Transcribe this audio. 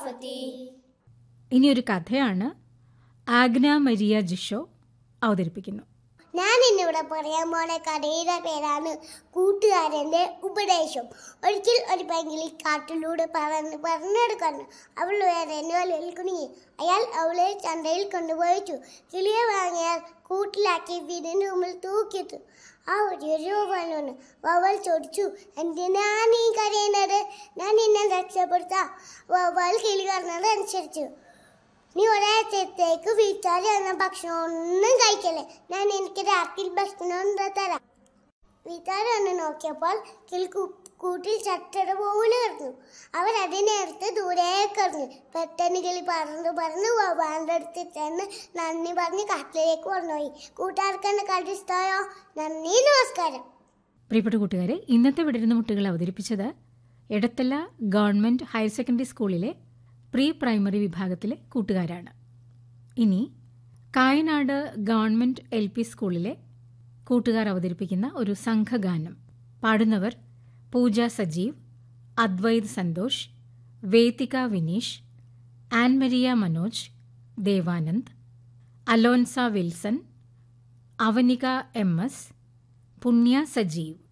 صافتي ഇനിയൊരു കഥയാണ് ആഗ്ന മരിയ ജിഷോ അവതരിപ്പിക്കുന്നു ഞാൻ ഇന്നിവിടെ പറയാൻ പോണ കഥയുടെ പേരാണ് കൂട്ടുകാരന്റെ ഉപദേശം ഒരിക്കൽ ഒരു പൈങ്കിളി കാട്ടിലൂടെ പറന്ന് പറഞ്ഞെടുക്കുന്നു അവൾ വേറെ വലയിൽ കുടുങ്ങി അയാൾ അവളെ ചന്തയിൽ കൊണ്ടുപോയിച്ചു കിളിയെ വാങ്ങിയാൽ കൂട്ടിലാക്കി വീടിന് മുമ്പിൽ തൂക്കിയിട്ടു ആ ഒരു രൂപമാണ് വവൽ ചോദിച്ചു എന്തിനാ നീ കരയുന്നത് ഞാൻ നിന്നെ രക്ഷപ്പെടുത്താം വവൽ കിളി പറഞ്ഞത് അനുസരിച്ചു നീ ഒരാഴ്ചത്തേക്ക് വീട്ടാൽ എന്ന ഭക്ഷണം ഒന്നും കഴിക്കല്ലേ ഞാൻ എനിക്ക് രാത്രി ഭക്ഷണം എന്താ തരാം വീട്ടുകാർ വന്ന് നോക്കിയപ്പോൾ കിളി കൂ- കൂട്ടിൽ ചട്ടട പോലെ കിടന്നു അവർ അതിനെടുത്ത് ദൂരേക്ക് എറിഞ്ഞു പെട്ടെന്ന് കിളി പറന്നു പറന്ന് വവാന്റെ അടുത്ത് ചെന്ന് നന്ദി പറഞ്ഞ് കാട്ടിലേക്ക് കൊണ്ടുപോയി കൂട്ടുകാർക്ക് എന്നെ കണ്ടു ഇഷ്ടമായോ നന്ദി നമസ്കാരം പ്രിയപ്പെട്ട കൂട്ടുകാരെ ഇന്നത്തെ വിടരുന്ന മുട്ടുകൾ അവതരിപ്പിച്ചത് എടത്തല ഗവൺമെന്റ് ഹയർ സെക്കൻഡറി സ്കൂളിലെ പ്രീ പ്രൈമറി വിഭാഗത്തിലെ കൂട്ടുകാരാണ് ഇനി കായനാട് ഗവൺമെന്റ് എൽ പി സ്കൂളിലെ കൂട്ടുകാർ അവതരിപ്പിക്കുന്ന ഒരു സംഘഗാനം പാടുന്നവർ പൂജ സജീവ് അദ്വൈത് സന്തോഷ് വേദിക വിനീഷ് ആൻമരിയ മനോജ് ദേവാനന്ദ് അലോൻസ വിൽസൺ അവനിക എം എസ് പുണ്യ സജീവ്